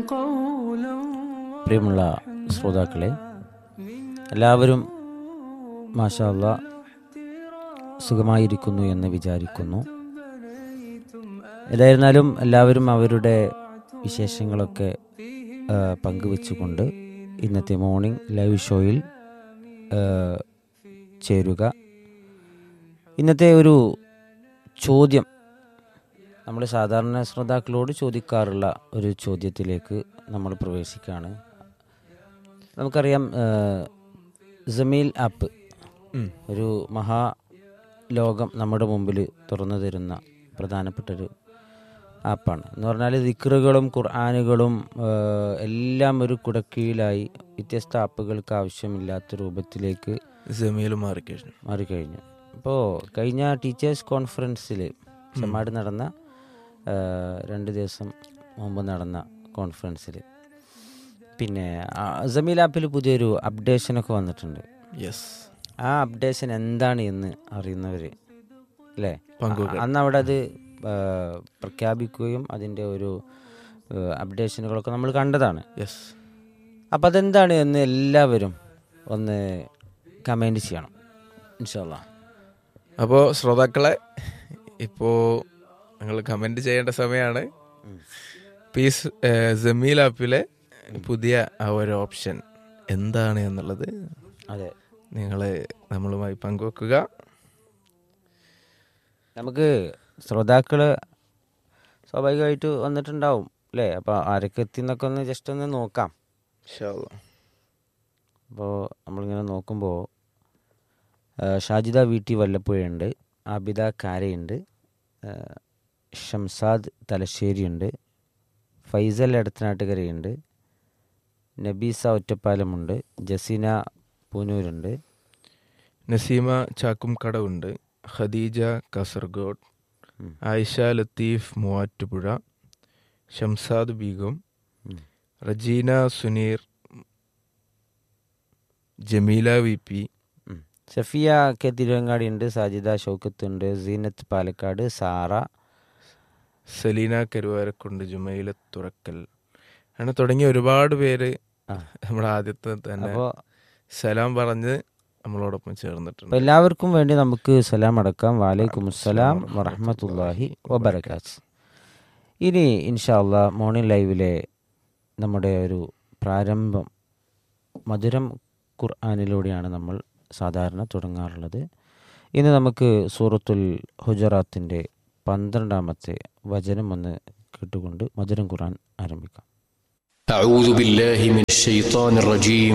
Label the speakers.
Speaker 1: പ്രിയമുള്ള ശ്രോതാക്കളെ എല്ലാവരും മാഷാല്ല സുഖമായിരിക്കുന്നു എന്ന് വിചാരിക്കുന്നു ഏതായിരുന്നാലും എല്ലാവരും അവരുടെ വിശേഷങ്ങളൊക്കെ ആ, പങ്കുവെച്ചുകൊണ്ട് ഇന്നത്തെ മോർണിംഗ് ലൈവ് ഷോയിൽ ആ, ചേരുക ഇന്നത്തെ ഒരു ചോദ്യം നമ്മൾ സാധാരണ ശ്രോതാക്കളോട് ചോദിക്കാറുള്ള ഒരു ചോദ്യത്തിലേക്ക് നമ്മൾ പ്രവേശിക്കുകയാണ് നമുക്കറിയാം ആ, ജമീൽ ആപ്പ് ഒരു മഹാ ലോകം നമ്മുടെ മുമ്പിൽ തുറന്നു തരുന്ന പ്രധാനപ്പെട്ടൊരു ആപ്പാണ് എന്ന് പറഞ്ഞാൽ ദിക്റുകളും ഖുർആാനുകളും ആ, എല്ലാം ഒരു കുടക്കീഴിലായി വ്യത്യസ്ത ആപ്പുകൾക്ക് ആവശ്യമില്ലാത്ത രൂപത്തിലേക്ക്
Speaker 2: ജമീൽ മാറിക്കഴിഞ്ഞു
Speaker 1: മാറിക്കഴിഞ്ഞു ഇപ്പോൾ കഴിഞ്ഞ ടീച്ചേഴ്സ് കോൺഫറൻസിൽ ചെമ്മാട് നടന്ന ആ, രണ്ട് ദിവസം മുമ്പ് നടന്ന കോൺഫറൻസിൽ പിന്നെ ആ, ജമീൽ ആപ്പിൽ പുതിയൊരു അപ്ഡേഷനൊക്കെ വന്നിട്ടുണ്ട്
Speaker 2: യെസ്
Speaker 1: ആ അപ്ഡേഷൻ എന്താണ് എന്ന് അറിയുന്നവർ അല്ലേ
Speaker 2: പങ്കുവെക്കുക.
Speaker 1: അന്ന് അവിടെ അത് ആ, പ്രഖ്യാപിക്കുകയും അതിൻ്റെ ഒരു ആ, അപ്ഡേഷനുകളൊക്കെ നമ്മൾ കണ്ടതാണ്
Speaker 2: യെസ്
Speaker 1: അപ്പം അതെന്താണ് എന്ന് എല്ലാവരും ഒന്ന് കമൻറ്റ് ചെയ്യണം ഇൻഷാല്ലാ
Speaker 2: അപ്പോൾ ശ്രോതാക്കളെ ഇപ്പോൾ നിങ്ങൾ കമൻറ്റ് ചെയ്യേണ്ട സമയമാണ് പീസ് ഏഹ്, ജമീൽ ആപ്പിലെ പുതിയ ആ ഒരു ഓപ്ഷൻ എന്താണ് എന്നുള്ളത്
Speaker 1: അതെ
Speaker 2: നിങ്ങൾ നമ്മളുമായി പങ്കുവെക്കുക
Speaker 1: നമുക്ക് ശ്രോതാക്കള് സ്വാഭാവികമായിട്ട് വന്നിട്ടുണ്ടാവും അല്ലേ അപ്പോൾ ആരൊക്കെ എത്തി എന്നൊക്കെ ഒന്ന് ജസ്റ്റ് ഒന്ന് നോക്കാം
Speaker 2: ഇൻഷാ അല്ലാ.
Speaker 1: അപ്പോൾ നമ്മളിങ്ങനെ നോക്കുമ്പോൾ ഷാജിദ വീട്ടി വല്ലപ്പുഴയുണ്ട് ആബിദ കാരയുണ്ട് ആ, ഷംസാദ് തലശ്ശേരിയുണ്ട് ഫൈസൽ എടത്തനാട്ടുകരയുണ്ട് നബീസ ഒറ്റപ്പാലമുണ്ട് ജസീന പൂനൂരുണ്ട്
Speaker 2: നസീമ ചാക്കുംകടവുണ്ട് ഖദീജ കാസർഗോഡ്
Speaker 1: ഉം.
Speaker 2: ആയിഷ ലത്തീഫ് മൂവാറ്റുപുഴ ഷംസാദ് ബീഗം
Speaker 1: ഉം.
Speaker 2: റജീന സുനീർ ജമീല വി പി
Speaker 1: ഉം. സഫിയ കെ തിരുവങ്ങാടി ഉണ്ട് സാജിദ ഷൗക്കത്ത് ഉണ്ട് സീനത്ത് പാലക്കാട് സാറ
Speaker 2: സലീന കരുവാരക്കുണ്ട് ജുമൈല തുറക്കൽ അങ്ങനെ തുടങ്ങിയ ഒരുപാട് പേര്
Speaker 1: ആ.
Speaker 2: നമ്മുടെ ആദ്യത്തെ തന്നെ
Speaker 1: അപ്പോൾ
Speaker 2: സലാം പറഞ്ഞ് നമ്മളോടൊപ്പം ചേർന്നിട്ടുണ്ട്
Speaker 1: അപ്പോൾ എല്ലാവർക്കും വേണ്ടി നമുക്ക് സലാം അടക്കാം വാലൈക്കും അസ്സലാം വറഹമത്തല്ലാഹി വബർക്കാത്ത് ഇനി ഇൻഷാല്ല മോർണിംഗ് ലൈവിലെ നമ്മുടെ ഒരു പ്രാരംഭം മധുരം ഖുർആാനിലൂടെയാണ് നമ്മൾ സാധാരണ തുടങ്ങാറുള്ളത് ഇന്ന് നമുക്ക് സൂറത്തുൽ ഹുജറാത്തിൻ്റെ പന്ത്രണ്ടാമത്തെ വചനം ഒന്ന് കേട്ടുകൊണ്ട് മധുരം ഖുർആൻ ആരംഭിക്കാം
Speaker 3: أعوذ بالله من الشيطان الرجيم